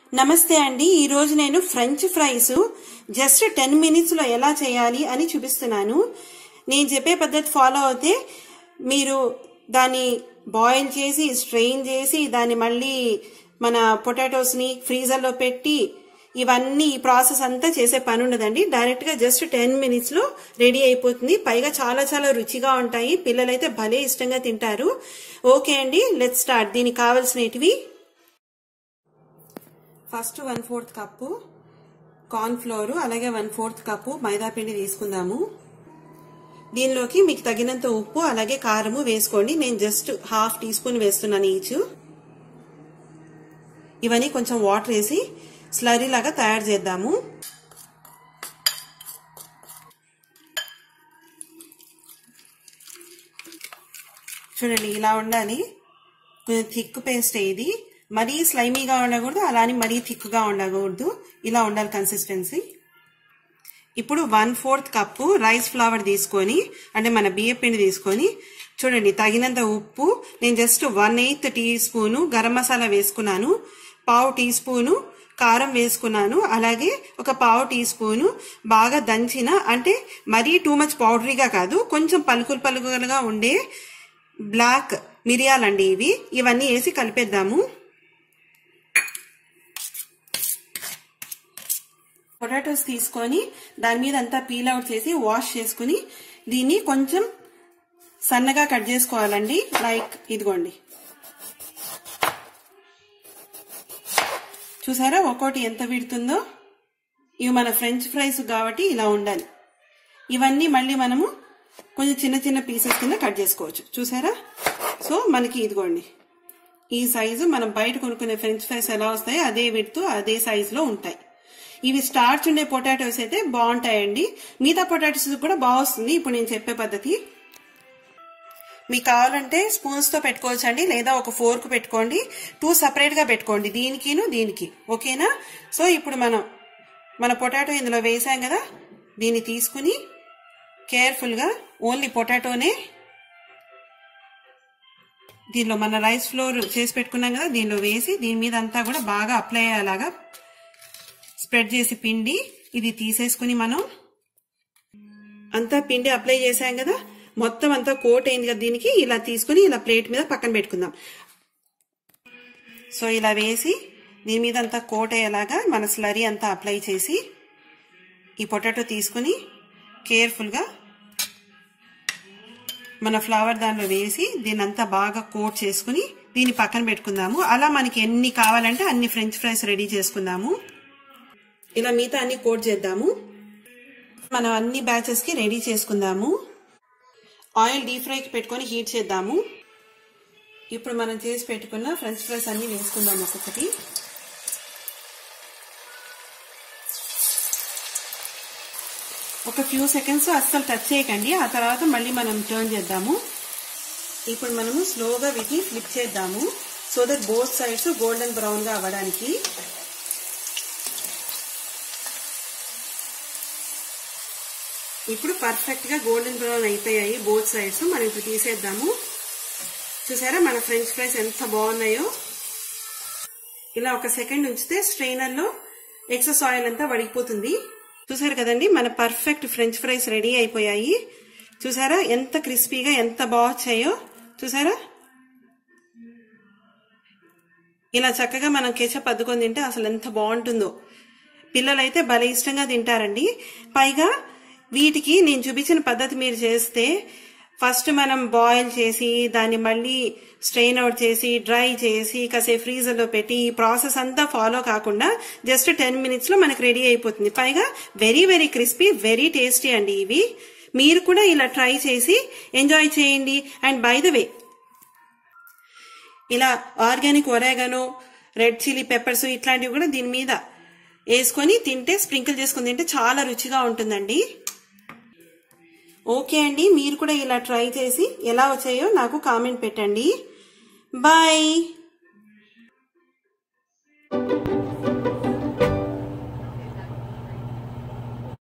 నమస్తే అండి ఈ రోజు నేను French fries just ten minutes లో ఎలా చేయాలి అని చూపిస్తున్నాను నేను చెప్పే పద్ధతి ఫాలో అవుతే మీరు దాన్ని బాయిల్ చేసి స్ట్రెయిన్ చేసి దాన్ని మళ్ళీ మన పొటాటోస్ ని ఫ్రీజర్ లో పెట్టి ఇవన్నీ ఈ ప్రాసెస్ అంతా చేసే పని ఉండదండి డైరెక్ట్ గా జస్ట్ టెన్ మినిట్స్ లో రెడీ అయిపోతుంది పైగా చాలా చాలా రుచిగా ఉంటాయి పిల్లలైతే భలే ఇష్టంగా తింటారు ఓకే అండి లెట్ స్టార్ట్ దీనికి కావాల్సినవి first one fourth cup corn flour అలాగే వన్ ఫోర్త్ కప్పు మైదా పిండి తీసుకుందాము దీనిలోకి మీకు తగినంత ఉప్పు అలాగే కారము వేసుకోండి నేను జస్ట్ హాఫ్ టీ స్పూన్ వేస్తున్నాను ఈచ్ ఇవన్నీ కొంచెం వాటర్ వేసి స్లరీ లాగా తయారు చేద్దాము చూడండి ఇలా ఉండాలి కొంచెం థిక్ పేస్ట్ ఇది మరీ స్లైమీగా ఉండకూడదు అలానే మరీ థిక్గా ఉండకూడదు ఇలా ఉండాలి కన్సిస్టెన్సీ ఇప్పుడు one fourth cup rice flour తీసుకొని అంటే మన బియ్య పిండి తీసుకొని చూడండి తగినంత ఉప్పు నేను just one eighth teaspoon garam masala వేసుకున్నాను పావు టీ స్పూను కారం వేసుకున్నాను అలాగే ఒక పావు టీ స్పూను బాగా దంచిన అంటే మరీ టూ మచ్ పౌడరీగా కాదు కొంచెం పలుకులు పలుకులుగా ఉండే బ్లాక్ మిరియాలండి ఇవి ఇవన్నీ వేసి కలిపేద్దాము పొటాటోస్ తీసుకొని దాని మీద అంతా పీల్ అవుట్ చేసి వాష్ చేసుకుని దీన్ని కొంచెం సన్నగా కట్ చేసుకోవాలండి లైక్ ఇదిగోండి చూసారా ఒక్కోటి ఎంత విడుతుందో ఇవి మన ఫ్రెంచ్ ఫ్రైస్ కాబట్టి ఇలా ఉండాలి ఇవన్నీ మళ్ళీ మనము కొంచెం చిన్న చిన్న పీసెస్ కింద కట్ చేసుకోవచ్చు చూసారా సో మనకి ఇదిగోండి ఈ సైజు మనం బయట కొనుక్కునే ఫ్రెంచ్ ఫ్రైస్ ఎలా వస్తాయో అదే విడుతూ అదే సైజులో ఉంటాయి ఇవి స్టార్చ్ ఉండే పొటాటోస్ అయితే బాగుంటాయండి మిగతా పొటాటోస్ కూడా బాగొస్తుంది ఇప్పుడు నేను చెప్పే పద్ధతి మీకు కావాలంటే స్పూన్స్ తో పెట్టుకోవచ్చు అండి లేదా ఒక ఫోర్క్ పెట్టుకోండి టూ సపరేట్ గా పెట్టుకోండి దీనికిను దీనికి ఓకేనా సో ఇప్పుడు మనం మన పొటాటో ఇందులో వేసాం కదా దీన్ని తీసుకుని కేర్ఫుల్ గా ఓన్లీ పొటాటోనే దీనిలో మన రైస్ ఫ్లోర్ చేసి పెట్టుకున్నాం కదా దీనిలో వేసి దీని మీద అంతా కూడా బాగా అప్లై అయ్యేలాగా స్ప్రెడ్ చేసి పిండి ఇది తీసేసుకుని మనం అంతా పిండి అప్లై చేసాం కదా మొత్తం అంతా కోట్ అయింది కదా దీనికి ఇలా తీసుకుని ఇలా ప్లేట్ మీద పక్కన పెట్టుకుందాం సో ఇలా వేసి దీని మీద అంతా కోట్ అయ్యేలాగా మన స్లరీ అంతా అప్లై చేసి ఈ పొటాటో తీసుకుని కేర్ఫుల్గా మన ఫ్లవర్ దానిలో వేసి దీని అంతా బాగా కోట్ చేసుకుని దీన్ని పక్కన పెట్టుకుందాము అలా మనకి ఎన్ని కావాలంటే అన్ని ఫ్రెంచ్ ఫ్రైస్ రెడీ చేసుకుందాము ఇలా మిగతా అన్ని కోట్ చేద్దాము మనం అన్ని బ్యాచెస్ కి రెడీ చేసుకుందాము ఆయిల్ డీప్ ఫ్రైకి పెట్టుకొని హీట్ చేద్దాము ఇప్పుడు మనం చేసి పెట్టుకున్న ఫ్రెంచ్ ఫ్రైస్ అన్ని వేసుకుందాం ఒక్కొక్కటి ఒక ఫ్యూ సెకండ్స్ అస్సలు టచ్ చేయకండి ఆ తర్వాత మళ్ళీ మనం టర్న్ చేద్దాము ఇప్పుడు మనము స్లోగా వీటిని ఫ్లిప్ చేద్దాము so that both sides golden brown గా అవ్వడానికి ఇప్పుడు పర్ఫెక్ట్ గా గోల్డెన్ బ్రౌన్ అయిపోయాయి బోత్ సైడ్స్ మనం ఇప్పుడు తీసేద్దాము చూసారా మన ఫ్రెంచ్ ఫ్రైస్ ఎంత బాగున్నాయో ఇలా ఒక సెకండ్ ఉంచితే స్ట్రైనర్ లో ఎక్సెస్ ఆయిల్ అంతా వడిగిపోతుంది చూసారు కదండి మన పర్ఫెక్ట్ ఫ్రెంచ్ ఫ్రైస్ రెడీ అయిపోయాయి చూసారా ఎంత క్రిస్పీగా ఎంత బాగొచ్చాయో చూసారా ఇలా చక్కగా మనం కెచప్ అద్దుకొని తింటే అసలు ఎంత బాగుంటుందో పిల్లలైతే భలే ఇష్టంగా తింటారండి పైగా వీటికి నేను చూపించిన పద్ధతి మీరు చేస్తే ఫస్ట్ మనం బాయిల్ చేసి దాన్ని మళ్ళీ స్ట్రెయిన్ అవుట్ చేసి డ్రై చేసి కాసేపు ఫ్రీజర్ లో పెట్టి ఈ ప్రాసెస్ అంతా ఫాలో కాకుండా జస్ట్ టెన్ మినిట్స్ లో మనకు రెడీ అయిపోతుంది పైగా very very crispy very tasty అండి ఇవి మీరు కూడా ఇలా ట్రై చేసి ఎంజాయ్ చేయండి అండ్ బై ద వే ఇలా organic oregano red chilli peppers ఇట్లాంటివి కూడా దీని మీద వేసుకొని తింటే స్ప్రింకిల్ చేసుకుని తింటే చాలా రుచిగా ఉంటుందండి ఓకే అండి మీరు కూడా ఇలా ట్రై చేసి ఎలా వచ్చాయో నాకు కామెంట్ పెట్టండి బాయ్